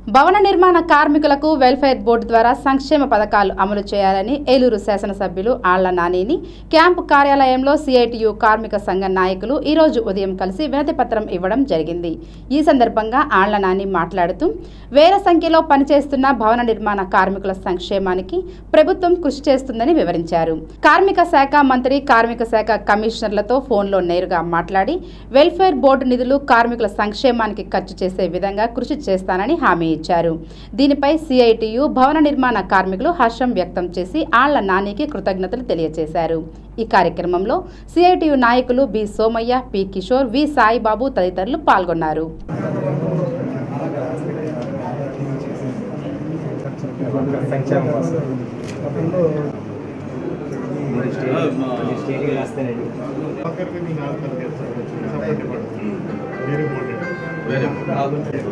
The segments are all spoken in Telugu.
భవన నిర్మాణ కార్మికులకు వెల్ఫేర్ బోర్డు ద్వారా సంక్షేమ పథకాలు అమలు చేయాలని ఏలూరు శాసనసభ్యులు ఆళ్ల నానిని క్యాంపు కార్యాలయంలో సిఐటియు కార్మిక సంఘ నాయకులు ఈ రోజు ఉదయం కలిసి వినతి పత్రం ఇవ్వడం జరిగింది ఈ సందర్భంగా ఆళ్ల నాని మాట్లాడుతూ వేల సంఖ్యలో పనిచేస్తున్న భవన నిర్మాణ కార్మికుల సంక్షేమానికి ప్రభుత్వం కృషి చేస్తుందని వివరించారు కార్మిక శాఖ మంత్రి కార్మిక శాఖ కమిషనర్లతో ఫోన్లో నేరుగా మాట్లాడి వెల్ఫేర్ బోర్డు నిధులు కార్మికుల సంక్షేమానికి ఖర్చు చేసే విధంగా కృషి చేస్తానని హామీ ఇచ్చారు దీనిపై సిఐటియు భవన నిర్మాణ కార్మికులు హర్షం వ్యక్తం చేసి ఆళ్ల నానికి కృతజ్ఞతలు తెలియజేశారు ఈ కార్యక్రమంలో సిఐటియు నాయకులు B Somaiah P Kishore V Saibabu తదితరులు పాల్గొన్నారు ఆఖరికి మీ నాలుగు కలిగారు సార్ సపోర్ట్ ఇవ్వండి వెరీ ఇంపార్టెంట్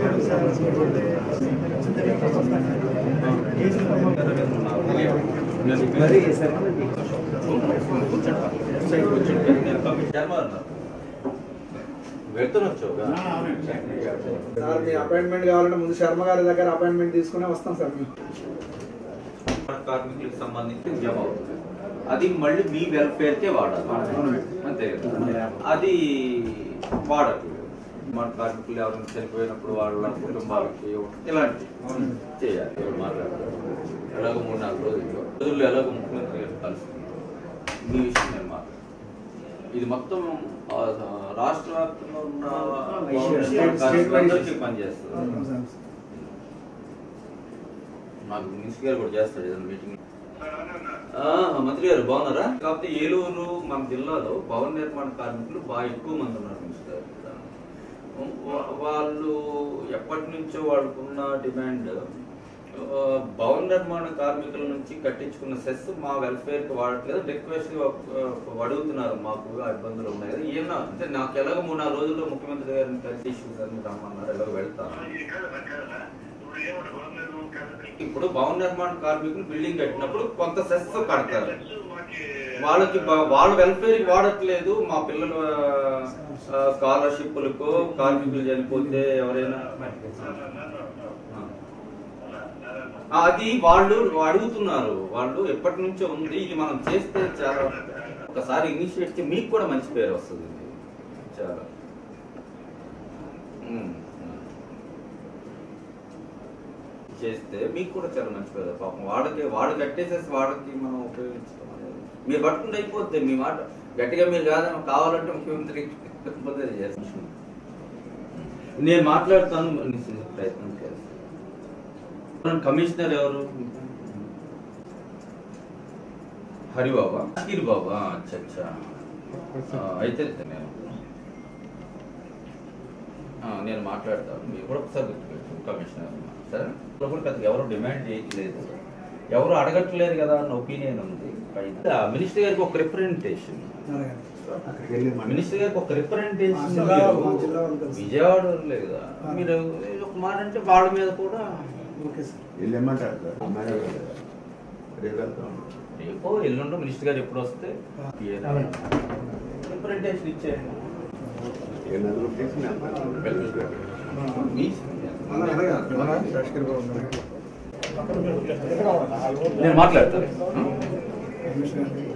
వెళ్తున్నొచ్చావుగా సార్ మీ అపాయింట్మెంట్ కావాలంటే ముందు శర్మ గారి దగ్గర అపాయింట్మెంట్ తీసుకునే వస్తాం సార్ మేము కార్మికులకు సంబంధించి జమ అవుతుంది అది మళ్ళీ మీ వెల్ఫేర్ కే వాడాలి అంతే కదా అది వాడట్లేదు మన కార్మికులు ఎవరైనా చనిపోయినప్పుడు వాళ్ళ కుటుంబాలకి ఇలాంటి చేయాలి ఎవరు మాట్లాడతారు ఎలాగో మూడు నాలుగు రోజులు రోజుల్లో ఎలాగో ముఖ్యమంత్రి గారు కలుస్తుంది మీ విషయం నేను మాట్లాడతాను ఇది మొత్తం ఆ, రాష్ట్ర వ్యాప్తంగా ఉన్న State- state wise. అందరికీ పనిచేస్తుంది నాకు మినిస్టర్ గారు కూడా చేస్తాడు ఏదైనా మీటింగ్ ఆ, మంత్రి గారు బాగున్నారా కాకపోతే ఏలూరు మన జిల్లాలో భవన నిర్మాణ కార్మికులు బాగా ఎక్కువ మంది ఉన్నారు మినిస్టర్ గారు వా- వాళ్ళు ఎప్పటి నుంచో వాళ్ళకున్న డిమాండ్ ఆ, భవన నిర్మాణ కార్మికుల నుంచి కట్టించుకున్న సెస్ మా వెల్ఫేర్ కి వాడట్లేదు రిక్వెస్ట్ అడుగుతున్నారు మాకు ఆ ఇబ్బందులు ఉన్నాయి కదా ఏమన్నా అంటే నాకు ఎలాగో మూడు నాలుగు రోజుల్లో ముఖ్యమంత్రి గారిని కలిసి ఇష్యూస్ అన్ని రమ్మన్నారు ఎలాగో వెళ్తాను ఇప్పుడు భవన నిర్మాణ కార్మికులు బిల్డింగ్ కట్టినప్పుడు కొంత సెస్ కడతారు వాళ్ళకి బ- వాళ్ళ వెల్ఫేర్ కి వాడట్లేదు మా పిల్లల స్కాలర్షిప్లకు కార్మికులు చనిపోతే ఎవరైనా ఆ, అది వాళ్ళు అడుగుతున్నారు వాళ్ళు ఎప్పటి నుంచో ఉంది ఇది మనం చేస్తే చాలా ఒకసారి ఇనిషియేట్ చేసి మీకు కూడా మంచి పేరు వస్తుంది ఇది. చాలా ఉమ్, ఉమ్. చేస్తే మీకు కూడా చాలా మంచి పేరు పాపం వాడికి వాడు కట్టేసేసి వాడికి మనం ఉపయోగించడం అనేది మీరు పట్టుకుంటే అయిపోద్ది మీ మాట గట్టిగా మీరు కాదని కావాలంటే ముఖ్యమంత్రి లేకపోతే అది చేస్తాం నేను మాట్లాడుతాను నేను ప్రయత్నం చేస్తాను కమిషనర్ ఎవరు హరిబాబా హరి బాబా అచ్చా అచ్చా ఆ, అయితే నేను ఆ, నేను మాట్లాడతాను మీరు కూడా ఒకసారి గుర్తుపెట్టు కమిషనర్ సరే ఇప్పుడు కూడా పెద్దగా ఎవరు డిమాండ్ చేయట్లేదు ఎవరు అడగట్లేదు కదా అన్న ఒపీనియన్ ఉంది పైన మినిస్టర్ గారికి ఒక రిప్రజెంటేషన్ మినిస్టర్ గారికి ఒక రిప్రజెంటేషన్ జిల్లా- మా జిల్లా వాళ్ళు తెలుసు. విజయవాడ లేదు కదా మీరు ఒక మాట అంటే వాళ్ళ మీద కూడా ఓకే సార్ వీళ్ళు ఏమంటారు సార్ అమ్మాయి రేపు వెళ్తాం రేపో ఎల్లుండో మినిస్టర్ గారు ఎప్పుడు వస్తే రిప్రజెంటేషన్ ఇచ్చేయండి ఏ నలుగురు చేసి నేను వెళ్తాను. మీ మన అలాగే శేషగిరి బాబు గారు. నేను మాట్లాడతాను కమిషనర్